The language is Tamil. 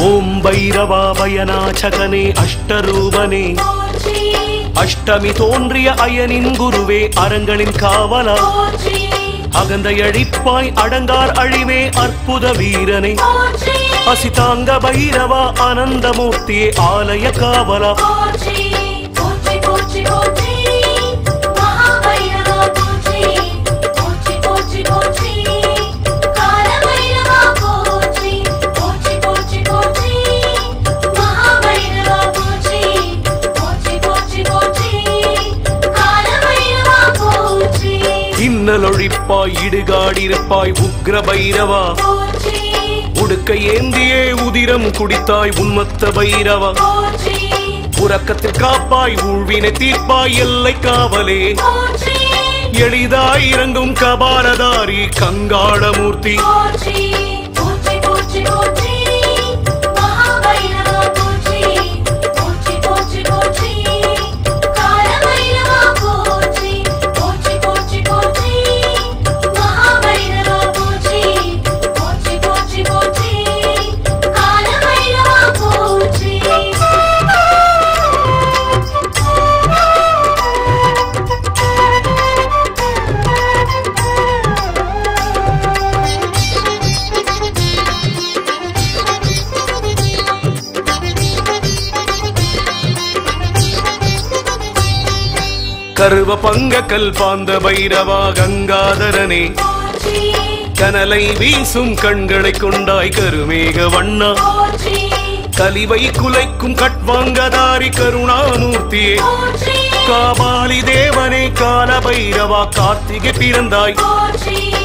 ஓம் பைரவா பயநாசகனே அஷ்டரூபனே போற்றி அஷ்டமி தோன்றிய அயனின் குருவே அரங்களின் காவலா போற்றி அகந்த அழிப்பாய் அடங்கார் அழிவே அற்புத வீரனே போற்றி அசிதாங்க பைரவா ஆனந்தமூர்த்தியே ஆலய காவலா போற்றி போற்றி போற்றி போற்றி மகாபைரவா போற்றி போற்றி போற்றி போற்றி காலபைரவா போற்றி போற்றி போற்றி போற்றி மகாபைரவா போற்றி போற்றி போற்றி போற்றி காலபைரவா போற்றி இன்னலொழிப்பாய் இடுகாடிருப்பாய் உக்ர பைரவா போற்றி உடுக்க ஏந்தியே உதிரம் குடித்தாய் உன்மத்த பைரவா போற்றி உறக்கத்தில் காப்பாய் ஊழ்வினை தீர்ப்பாய் எல்லை காவலே போற்றி எளிதாய் இறங்கும் கபாலதாரி கங்காளமூர்த்தி போற்றி போற்றி போற்றி போற்றி மகாபைரவா போற்றி போற்றி போற்றி போற்றி காலபைரவா போற்றி போற்றி போற்றி போற்றி மகாபைரவா போற்றி போற்றி போற்றி போற்றி காலபைரவா போற்றி கருவ பங்க கல்பாந்த பைரவா கங்காதரனே போற்றி கனலை வீசும் கண்களை கொண்டாய் கருமேக வண்ணா போற்றி கலிவை குலைக்கும் கட்வாங்கதாரி கருணாமூர்த்தியே போற்றி காபாலி தேவனே கால பைரவா கார்த்திகை பிறந்தாய் போற்றி